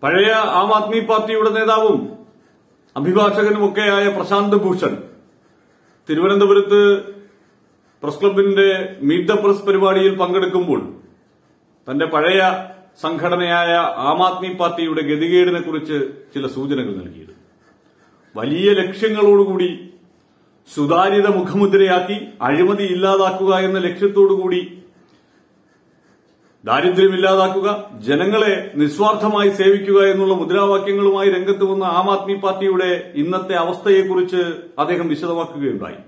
പഴയ ആം ആദ്മി പാർട്ടിയുടെ നേതാവും അഭിഭാഷകനുമൊക്കെയായ പ്രശാന്ത് ഭൂഷൺ തിരുവനന്തപുരത്ത് പ്രസ് ക്ലബിന്റെ മീറ്റ് ദ പ്രസ് പരിപാടിയിൽ പങ്കെടുക്കുമ്പോൾ തന്റെ പഴയ സംഘടനയായ ആം ആദ്മി പാർട്ടിയുടെ ഗതികേടിനെ കുറിച്ച് ചില സൂചനകൾ നൽകിയിരുന്നു വലിയ ലക്ഷ്യങ്ങളോടുകൂടി സുതാര്യത മുഖമുദ്രയാക്കി അഴിമതി ഇല്ലാതാക്കുക എന്ന ലക്ഷ്യത്തോടുകൂടി ദാരിദ്ര്യം ഇല്ലാതാക്കുക ജനങ്ങളെ നിസ്വാർത്ഥമായി സേവിക്കുക എന്നുള്ള മുദ്രാവാക്യങ്ങളുമായി രംഗത്ത് വന്ന ആം ആദ്മി പാർട്ടിയുടെ ഇന്നത്തെ അവസ്ഥയെക്കുറിച്ച് അദ്ദേഹം വിശദമാക്കുകയുണ്ടായി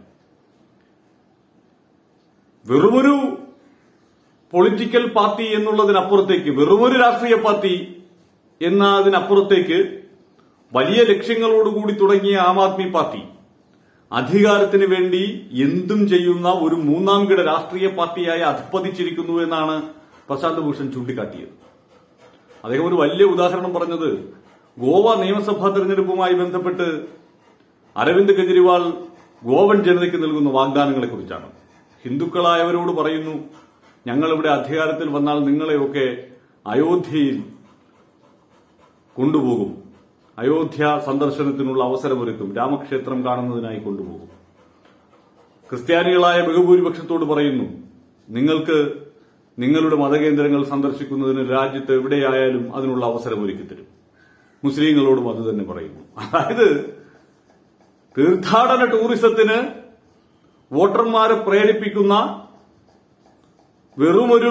വെറുമൊരു പൊളിറ്റിക്കൽ പാർട്ടി എന്നുള്ളതിനപ്പുറത്തേക്ക് വെറുമൊരു രാഷ്ട്രീയ പാർട്ടി എന്നതിനപ്പുറത്തേക്ക് വലിയ ലക്ഷ്യങ്ങളോടുകൂടി തുടങ്ങിയ ആം ആദ്മി പാർട്ടി അധികാരത്തിന് വേണ്ടി എന്തും ചെയ്യുന്ന ഒരു മൂന്നാം കിട രാഷ്ട്രീയ പാർട്ടിയായി അധപ്പതിച്ചിരിക്കുന്നു എന്നാണ് പ്രശാന്ത് ഭൂഷൺ ചൂണ്ടിക്കാട്ടിയത് അദ്ദേഹം ഒരു വലിയ ഉദാഹരണം പറഞ്ഞത് ഗോവ നിയമസഭാ തെരഞ്ഞെടുപ്പുമായി ബന്ധപ്പെട്ട് അരവിന്ദ് കെജ്രിവാൾ ഗോവൻ ജനതയ്ക്ക് നൽകുന്ന വാഗ്ദാനങ്ങളെ കുറിച്ചാണ് ഹിന്ദുക്കളായവരോട് പറയുന്നു ഞങ്ങളിവിടെ അധികാരത്തിൽ വന്നാൽ നിങ്ങളെയൊക്കെ അയോധ്യയിൽ കൊണ്ടുപോകും അയോധ്യ സന്ദർശനത്തിനുള്ള അവസരമൊരുക്കും രാമക്ഷേത്രം കാണുന്നതിനായി കൊണ്ടുപോകും ക്രിസ്ത്യാനികളായ ബഹുഭൂരിപക്ഷത്തോട് പറയുന്നു നിങ്ങൾക്ക് നിങ്ങളുടെ മതകേന്ദ്രങ്ങൾ സന്ദർശിക്കുന്നതിന് രാജ്യത്ത് എവിടെയായാലും അതിനുള്ള അവസരം ഒരുക്കിത്തരും മുസ്ലിങ്ങളോടും അത് തന്നെ പറയുന്നു അതായത് തീർത്ഥാടന ടൂറിസത്തിന് വോട്ടർമാരെ പ്രേരിപ്പിക്കുന്ന വെറുമൊരു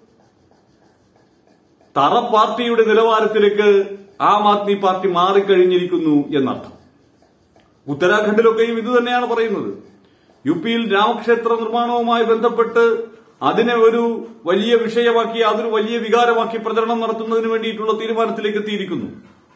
തറ പാർട്ടിയുടെ നിലവാരത്തിലേക്ക് ആം ആദ്മി പാർട്ടി മാറിക്കഴിഞ്ഞിരിക്കുന്നു എന്നർത്ഥം ഉത്തരാഖണ്ഡിലൊക്കെയും ഇത് തന്നെയാണ് പറയുന്നത് യു പിയിൽ രാമക്ഷേത്ര നിർമ്മാണവുമായി ബന്ധപ്പെട്ട് അതിനെ ഒരു വലിയ വിഷയമാക്കി അതൊരു വലിയ വികാരമാക്കി പ്രചരണം നടത്തുന്നതിന് വേണ്ടിയിട്ടുള്ള തീരുമാനത്തിലേക്ക് എത്തിയിരിക്കുന്നു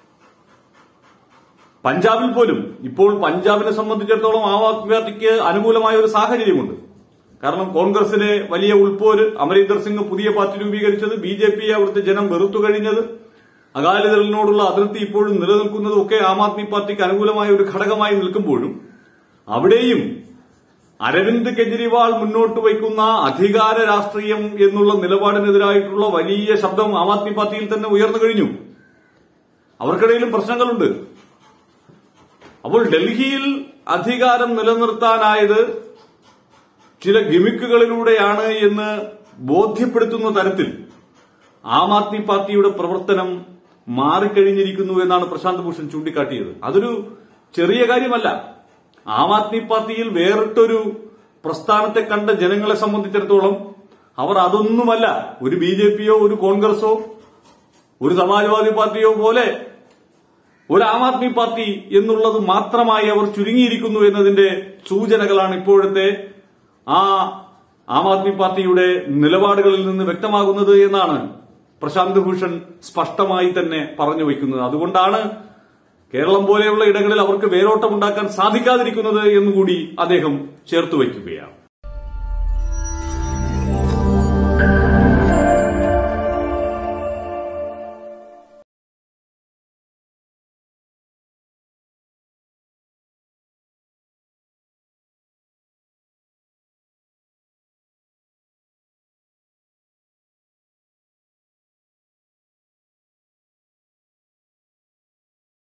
പഞ്ചാബിൽ പോലും ഇപ്പോൾ പഞ്ചാബിനെ സംബന്ധിച്ചിടത്തോളം ആം ആദ്മി പാർട്ടിക്ക് അനുകൂലമായ ഒരു സാഹചര്യമുണ്ട് കാരണം കോൺഗ്രസിലെ വലിയ ഉൾപോര് അമരീന്ദർ സിംഗ് പുതിയ പാർട്ടി രൂപീകരിച്ചത് ബി ജെ പിയെ അവിടുത്തെ ജനം വെറുത്തു കഴിഞ്ഞത് അകാലിദളിനോടുള്ള അതിർത്തി ഇപ്പോഴും നിലനിൽക്കുന്നതും ഒക്കെ ആം ആദ്മി പാർട്ടിക്ക് അനുകൂലമായ ഒരു ഘടകമായി നിൽക്കുമ്പോഴും അവിടെയും അരവിന്ദ് കെജ്രിവാൾ മുന്നോട്ട് വയ്ക്കുന്ന അധികാര രാഷ്ട്രീയം എന്നുള്ള നിലപാടിനെതിരായിട്ടുള്ള വലിയ ശബ്ദം ആം ആദ്മി പാർട്ടിയിൽ തന്നെ ഉയർന്നു കഴിഞ്ഞു അവർക്കിടയിലും പ്രശ്നങ്ങളുണ്ട് അപ്പോൾ ഡൽഹിയിൽ അധികാരം നിലനിർത്താനായത് ചില ഗിമിക്കുകളിലൂടെയാണ് എന്ന് ബോധ്യപ്പെടുത്തുന്ന തരത്തിൽ ആം ആദ്മി പാർട്ടിയുടെ പ്രവർത്തനം മാറിക്കഴിഞ്ഞിരിക്കുന്നു എന്നാണ് പ്രശാന്ത് ഭൂഷൺ ചൂണ്ടിക്കാട്ടിയത് അതൊരു ചെറിയ കാര്യമല്ല ആം ആദ്മി പാർട്ടിയിൽ വേറിട്ടൊരു പ്രസ്ഥാനത്തെ കണ്ട ജനങ്ങളെ സംബന്ധിച്ചിടത്തോളം അവർ അതൊന്നുമല്ല ഒരു ബി ജെ പിയോ ഒരു കോൺഗ്രസോ ഒരു സമാജ്വാദി പാർട്ടിയോ പോലെ ഒരു ആം ആദ്മി പാർട്ടി എന്നുള്ളത് മാത്രമായി അവർ ചുരുങ്ങിയിരിക്കുന്നു എന്നതിന്റെ സൂചനകളാണ് ഇപ്പോഴത്തെ ആ ആം ആദ്മി പാർട്ടിയുടെ നിലപാടുകളിൽ നിന്ന് വ്യക്തമാകുന്നത് എന്നാണ് പ്രശാന്ത് ഭൂഷൺ സ്പഷ്ടമായി തന്നെ പറഞ്ഞു വയ്ക്കുന്നത് അതുകൊണ്ടാണ് കേരളം പോലെയുള്ള ഇടങ്ങളിൽ അവർക്ക് വേരോട്ടമുണ്ടാക്കാൻ സാധിക്കാതിരിക്കുന്നത് എന്നുകൂടി അദ്ദേഹം ചേർത്ത് വയ്ക്കുകയാണ്